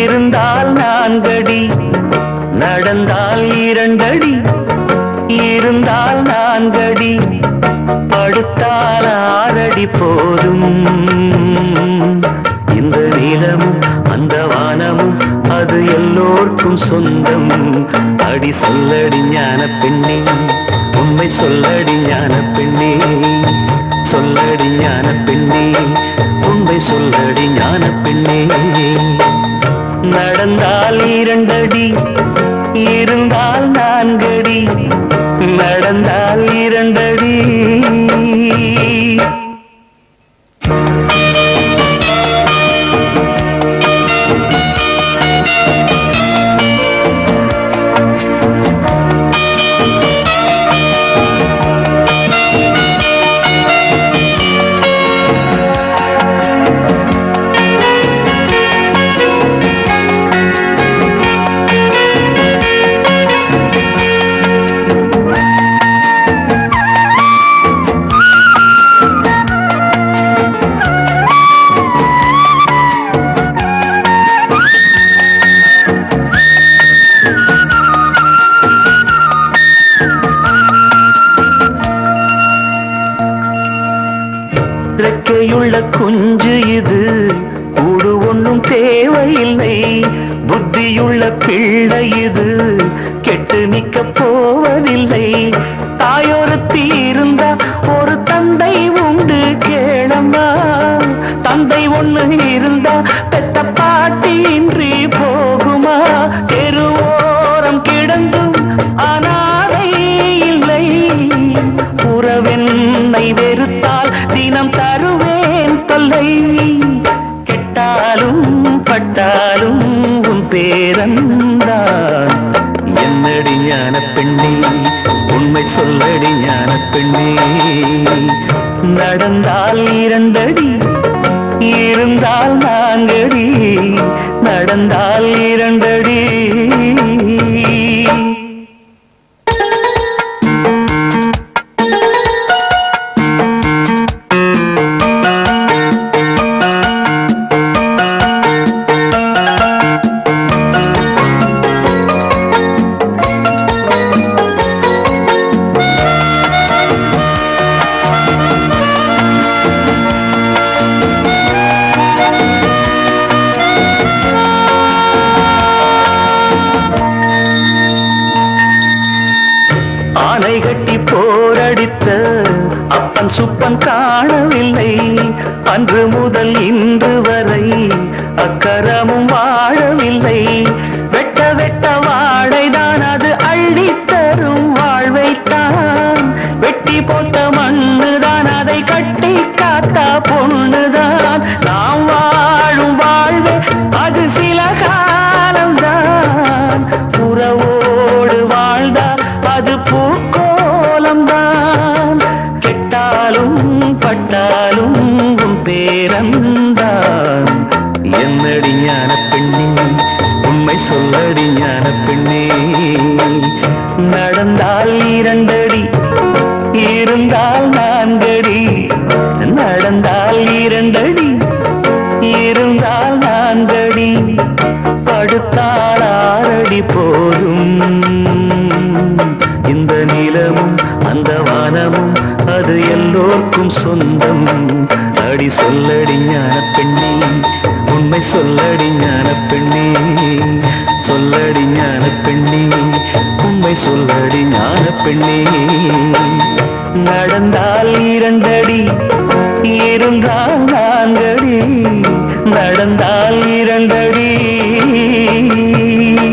இருந்தால் நான்கடி நடந்தால் இரண்டடி இருந்தால் நான்கடி படுத்தால் ஆறடி போதும் இந்த நீளமும் அந்த வானமும் அது எல்லோர்க்கும் சொந்தம் அடி சொல்லடி ஞான பெண்ணே உண்மை சொல்லடி ஞான பெண்ணே சொல்லடி ஞான பெண்ணே உண்மை சொல்லடி ஞான பெண்ணே நடந்தால் இரண்டடி இருந்தால் நான்கடி நடந்தால் இரண்டடி ரெக்கையுள்ள குஞ்சு இது கூடு ஒன்றும் தேவையில்லை புத்தியுள்ள பிள்ளை இது கெட்டு நிக்க போவதில்லை தாயொருத்தி இருந்தா ஒரு தந்தை உண்டு கேளம்மா தந்தை ஒண்ணு இருந்தா பெத்த பாட்டி இன்றி போகுமா தெருவோரம் கிடந்தும் அனாதை இல்லை உறவென்னை வெறுத்தால் தினம் தருவேன் தொல்லை கெட்டாலும் பட்டாலும் உன் பேரந்தான் என்னடி ஞான பெண்ணே உண்மை சொல்லடி ஞான பெண்ணே நடந்தால் இரண்டடி இருந்தால் நான்கடி நடந்தால் இரண்டடி ஆணை கட்டி போரடித்த அப்பன் சுப்பன் காணவில்லை அன்று முதல் இன்று வரை அக்கரமும் வாழவில்லை வெட்ட வெட்ட வாழைதான் அது அள்ளி தரும் வாழ்வைத்தான் வெட்டி போட்ட மண்ணுதான் அதை கட்டி காத்தா பொண்ணுதான் நாம் வாழும் வாழ்வே அது சில காலம்தான் உறவோடு வாழ்ந்தால் அது பூக்கோலம்தான் கெட்டாலும் பட்டாலும் உன் பேரந்தான் என்னடி ஞான பெண்ணே உண்மை சொல்லடி ஞான பெண்ணே நடந்தால் இரண்டடி இருந்தால் நான்கடி நடந்தால் இரண்டடி இருந்தால் நான்கடி படுத்தால் ஆறடி போதும் இந்த நிலமும் அந்த வானமும் அது எல்லோர்க்கும் சொந்தம் அடி சொல்லடி ஞான பெண்ணே உண்மை சொல்லடி ஞான பெண்ணே சொல்லடி ஞான பெண்ணே உண்மை சொல்லடி ஞான பெண்ணே நடந்தால் இரண்டடி இருந்தால் நான்கடி நடந்தால் இரண்டடி